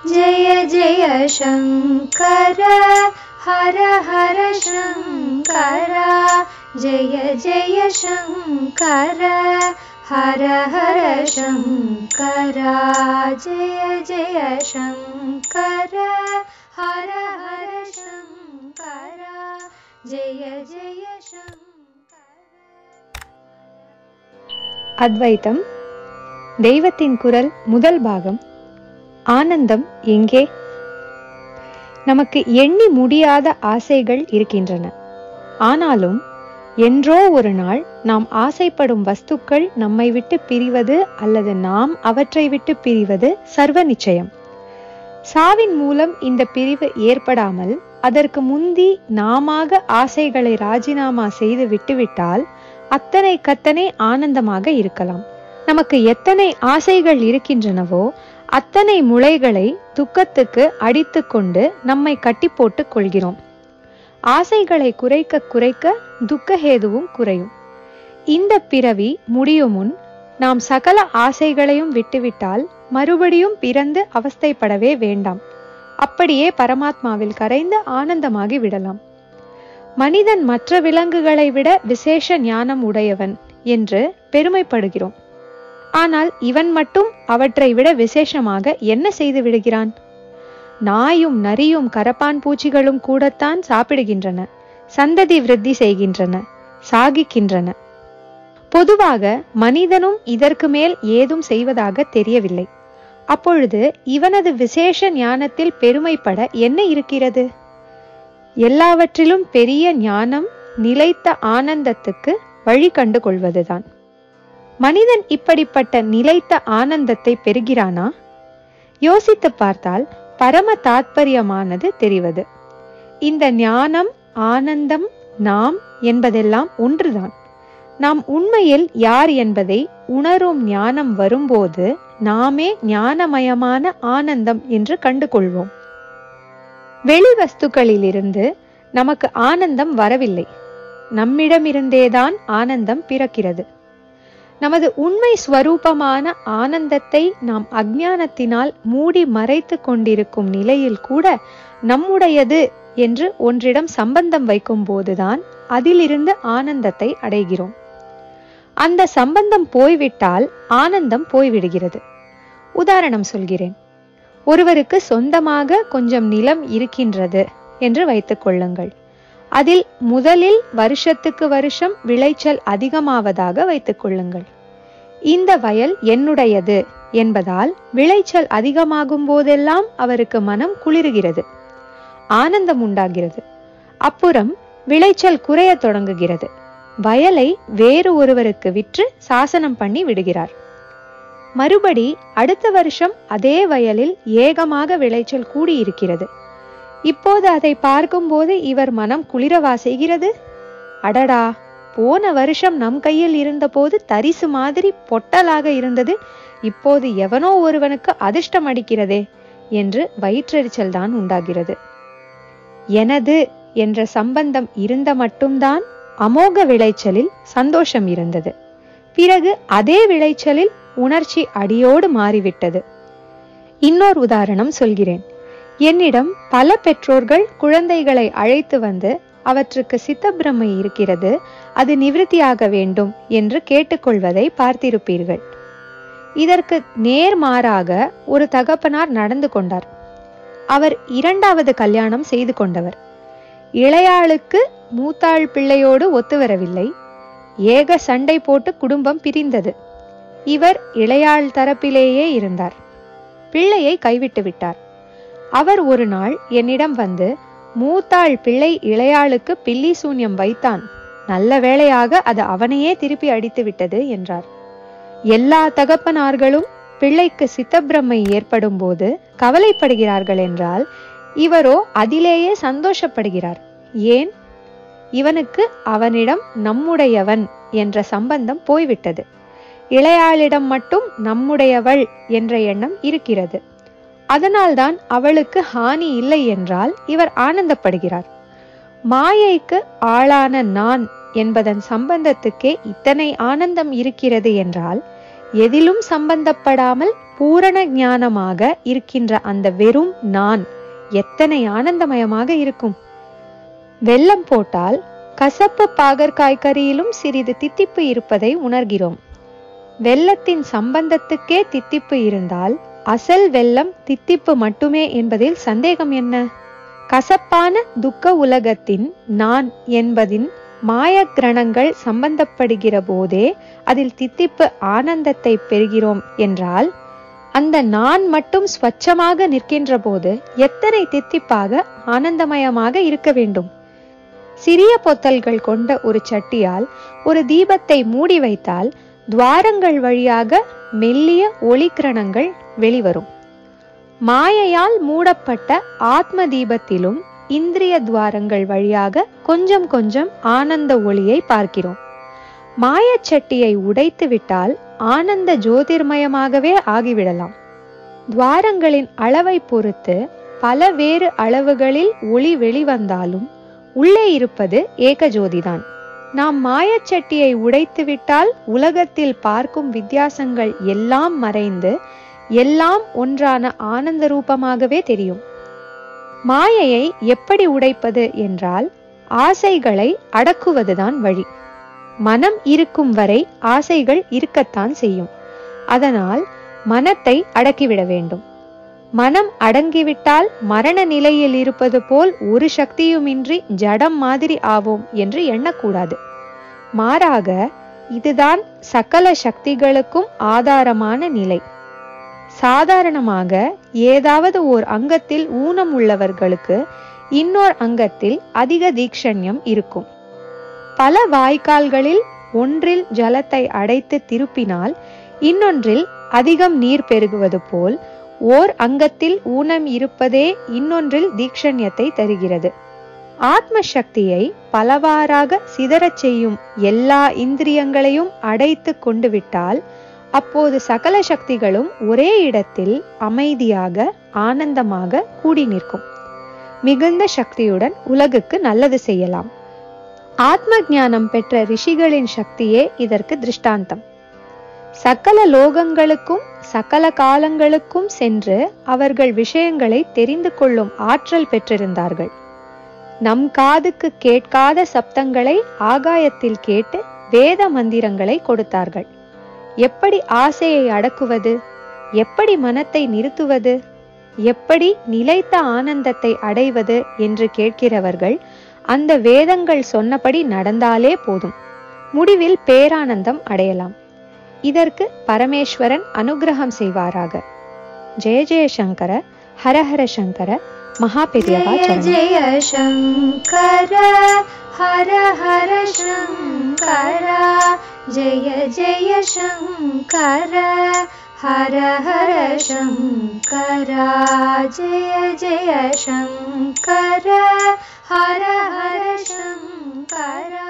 जय जय शङ्कर हर हर शङ्कर जय जय शङ्कर हर हर शङ्कर जय जय शङ्कर हर हर शङ्कर जय जय शङ्कर அத்வைத்தம் தெய்வத்தின் குரல் முதல் பாகம் ஆனந்தம் எங்கே நமக்கு எண்ணி முடியாத ஆசைகள் இருக்கின்றன ஆனாலும் என்றோ ஒரு நாள் நாம் ஆசைப்படும் வஸ்துக்கள் நம்மை விட்டு பிரிவது அல்லது நாம் அவற்றை விட்டு பிரிவது சர்வ நிச்சயம் சாவின் மூலம் இந்த பிரிவு ஏற்படாமல் அதற்கு முந்தி நாமாக ஆசைகளை ராஜினாமா செய்து விட்டுவிட்டால் அத்தனை கத்தனை ஆனந்தமாக இருக்கலாம் நமக்கு எத்தனை ஆசைகள் இருக்கின்றனவோ அத்தனை முளைகளை துக்கத்துக்கு அடித்துக்கொண்டு நம்மை கட்டி போட்டுக் கொள்கிறோம் ஆசைகளை குறைக்க குறைக்க துக்கஹேதுவும் குறையும் இந்த பிறவி முடியும் முன் நாம் சகல ஆசைகளையும் விட்டுவிட்டால் மறுபடியும் பிறந்து அவஸ்தைப்படவே வேண்டாம் அப்படியே பரமாத்மாவில் கரைந்து ஆனந்தமாகி விடலாம் மனிதன் மற்ற விலங்குகளை விட விசேஷ ஞானம் உடையவன் என்று பெருமைப்படுகிறோம் ஆனால் இவன் மட்டும் அவற்றை விட விசேஷமாக என்ன செய்து விடுகிறான் நாயும் நரியும் கரப்பான் பூச்சிகளும் கூடத்தான் சாப்பிடுகின்றன சந்ததி விருத்தி செய்கின்றன சாகிக்கின்றன பொதுவாக மனிதனும் இதற்கு மேல் ஏதும் செய்வதாக தெரியவில்லை அப்பொழுது இவனது விசேஷ ஞானத்தில் பெருமைப்பட என்ன இருக்கிறது எல்லாவற்றிலும் பெரிய ஞானம் நிலைத்த ஆனந்தத்துக்கு வழி கண்டு கொள்வதுதான் மனிதன் இப்படிப்பட்ட நிலைத்த ஆனந்தத்தை பெறுகிறானா யோசித்து பார்த்தால் பரம தாத்பரியமானது தெரிவது இந்த ஞானம் ஆனந்தம் நாம் என்பதெல்லாம் ஒன்றுதான் நாம் உண்மையில் யார் என்பதை உணரும் ஞானம் வரும்போது நாமே ஞானமயமான ஆனந்தம் என்று கண்டு கொள்வோம் வெளி வஸ்துக்களிலிருந்து நமக்கு ஆனந்தம் வரவில்லை நம்மிடமிருந்தேதான் ஆனந்தம் பிறக்கிறது நமது உண்மை ஸ்வரூபமான ஆனந்தத்தை நாம் அஜ்ஞானத்தினால் மூடி மறைத்து கொண்டிருக்கும் நிலையில் கூட நம்முடையது என்று ஒன்றிடம் சம்பந்தம் வைக்கும் போதுதான் அதிலிருந்து ஆனந்தத்தை அடைகிறோம் அந்த சம்பந்தம் போய்விட்டால் ஆனந்தம் போய்விடுகிறது உதாரணம் சொல்கிறேன் ஒருவருக்கு சொந்தமாக கொஞ்சம் நிலம் இருக்கின்றது என்று வைத்துக் கொள்ளுங்கள் அதில் முதலில் வருஷத்துக்கு வருஷம் விளைச்சல் அதிகமாவதாக வைத்துக் கொள்ளுங்கள் இந்த வயல் என்னுடையது என்பதால் விளைச்சல் அதிகமாகும் போதெல்லாம் அவருக்கு மனம் குளிர்கிறது ஆனந்தம் உண்டாகிறது அப்புறம் விளைச்சல் குறைய தொடங்குகிறது வயலை வேறு ஒருவருக்கு விற்று சாசனம் பண்ணி விடுகிறார் மறுபடி அடுத்த வருஷம் அதே வயலில் ஏகமாக விளைச்சல் கூடியிருக்கிறது இப்போது அதை பார்க்கும்போது இவர் மனம் குளிரவா செய்கிறது அடடா போன வருஷம் நம் கையில் இருந்தபோது தரிசு மாதிரி பொட்டலாக இருந்தது இப்போது எவனோ ஒருவனுக்கு அதிர்ஷ்டம் அடிக்கிறதே என்று வயிற்றெரிச்சல் தான் உண்டாகிறது எனது என்ற சம்பந்தம் இருந்த மட்டும்தான் அமோக விளைச்சலில் சந்தோஷம் இருந்தது பிறகு அதே விளைச்சலில் உணர்ச்சி அடியோடு மாறிவிட்டது இன்னொரு உதாரணம் சொல்கிறேன் என்னிடம் பல பெற்றோர்கள் குழந்தைகளை அழைத்து வந்து அவற்றுக்கு சித்தப்பிரமை இருக்கிறது அது நிவிருத்தியாக வேண்டும் என்று கேட்டுக்கொள்வதை பார்த்திருப்பீர்கள் இதற்கு நேர்மாறாக ஒரு தகப்பனார் நடந்து கொண்டார் அவர் இரண்டாவது கல்யாணம் செய்து கொண்டவர் இளையாளுக்கு மூத்தாள் பிள்ளையோடு ஒத்து வரவில்லை ஏக சண்டை போட்டு குடும்பம் பிரிந்தது இவர் இளையாள் தரப்பிலேயே இருந்தார் பிள்ளையை கைவிட்டு விட்டார் அவர் ஒரு நாள் என்னிடம் வந்து மூத்தாள் பிள்ளை இளையாளுக்கு பில்லி சூன்யம் வைத்தான் நல்ல வேளையாக அது அவனையே திருப்பி அடித்து விட்டது என்றார் எல்லா தகப்பனார்களும் பிள்ளைக்கு சித்தப்பிரமை ஏற்படும் போது கவலைப்படுகிறார்கள் என்றால் இவரோ அதிலேயே சந்தோஷப்படுகிறார் ஏன் இவனுக்கு அவனிடம் நம்முடையவன் என்ற சம்பந்தம் போய்விட்டது இளையாளிடம் மட்டும் நம்முடையவள் என்ற எண்ணம் இருக்கிறது அதனால்தான் அவளுக்கு ஹானி இல்லை என்றால் இவர் ஆனந்தப்படுகிறார் மாயைக்கு ஆளான நான் என்பதன் சம்பந்தத்துக்கே இத்தனை ஆனந்தம் இருக்கிறது என்றால் எதிலும் சம்பந்தப்படாமல் பூரண ஞானமாக இருக்கின்ற அந்த வெறும் நான் எத்தனை ஆனந்தமயமாக இருக்கும் வெல்லம் போட்டால் கசப்பு பாகற்காய் கறியிலும் சிறிது தித்திப்பு இருப்பதை உணர்கிறோம் வெல்லத்தின் சம்பந்தத்துக்கே தித்திப்பு இருந்தால் அசல் வெல்லம் தித்திப்பு மட்டுமே என்பதில் சந்தேகம் என்ன கசப்பான துக்க உலகத்தின் நான் என்பதின் மாயக்கிரணங்கள் சம்பந்தப்படுகிற போதே அதில் தித்திப்பு ஆனந்தத்தை பெறுகிறோம் என்றால் அந்த நான் மட்டும் ஸ்வச்சமாக நிற்கின்ற போது எத்தனை தித்திப்பாக ஆனந்தமயமாக இருக்க வேண்டும் சிறிய பொத்தல்கள் கொண்ட ஒரு சட்டியால் ஒரு தீபத்தை மூடி வைத்தால் துவாரங்கள் வழியாக மெல்லிய ஒளிக்கிரணங்கள் வெளிவரும் மாயையால் மூடப்பட்ட ஆத்ம தீபத்திலும் இந்திரிய துவாரங்கள் வழியாக கொஞ்சம் கொஞ்சம் ஆனந்த ஒளியை பார்க்கிறோம் மாயச்சட்டியை உடைத்து விட்டால் ஆனந்த ஜோதிர்மயமாகவே ஆகிவிடலாம் துவாரங்களின் அளவை பொறுத்து பல வேறு அளவுகளில் ஒளி வெளிவந்தாலும் உள்ளே இருப்பது ஏகஜோதிதான் நாம் மாயச்சட்டியை உடைத்து விட்டால் உலகத்தில் பார்க்கும் வித்தியாசங்கள் எல்லாம் மறைந்து எல்லாம் ஒன்றான ஆனந்த ரூபமாகவே தெரியும் மாயையை எப்படி உடைப்பது என்றால் ஆசைகளை அடக்குவதுதான் வழி மனம் இருக்கும் வரை ஆசைகள் இருக்கத்தான் செய்யும் அதனால் மனத்தை அடக்கிவிட வேண்டும் மனம் அடங்கிவிட்டால் மரண நிலையில் இருப்பது போல் ஒரு சக்தியுமின்றி ஜடம் மாதிரி ஆவோம் என்று எண்ணக்கூடாது மாறாக இதுதான் சகல சக்திகளுக்கும் ஆதாரமான நிலை சாதாரணமாக ஏதாவது ஓர் அங்கத்தில் ஊனம் உள்ளவர்களுக்கு இன்னொரு அங்கத்தில் அதிக தீக்ஷண்யம் இருக்கும் பல வாய்க்கால்களில் ஒன்றில் ஜலத்தை அடைத்து திருப்பினால் இன்னொன்றில் அதிகம் நீர் பெருகுவது போல் ஓர் அங்கத்தில் ஊனம் இருப்பதே இன்னொன்றில் தீக்ஷண்யத்தை தருகிறது ஆத்ம சக்தியை பலவாறாக சிதறச் செய்யும் எல்லா இந்திரியங்களையும் அடைத்து கொண்டு விட்டால் அப்போது சகல சக்திகளும் ஒரே இடத்தில் அமைதியாக ஆனந்தமாக கூடி நிற்கும் மிகுந்த சக்தியுடன் உலகுக்கு நல்லது செய்யலாம் ஆத்ம ஞானம் பெற்ற ரிஷிகளின் சக்தியே இதற்கு திருஷ்டாந்தம் சகல லோகங்களுக்கும் சகல காலங்களுக்கும் சென்று அவர்கள் விஷயங்களை தெரிந்து கொள்ளும் ஆற்றல் பெற்றிருந்தார்கள் நம் காதுக்கு கேட்காத சப்தங்களை ஆகாயத்தில் கேட்டு வேத மந்திரங்களை கொடுத்தார்கள் எப்படி ஆசையை அடக்குவது எப்படி மனத்தை நிறுத்துவது எப்படி நிலைத்த ஆனந்தத்தை அடைவது என்று கேட்கிறவர்கள் அந்த வேதங்கள் சொன்னபடி நடந்தாலே போதும் முடிவில் பேரானந்தம் அடையலாம் இதற்கு பரமேஸ்வரன் அனுகிரகம் செய்வாராக ஜெய ஜெயசங்கர ஹரஹர சங்கர மகாபெரியவா जय சரணம் जय शङ्कर हर हर शङ्कर जय जय शङ्कर हर हर शङ्कर जय जय शङ्कर हर हर शङ्कर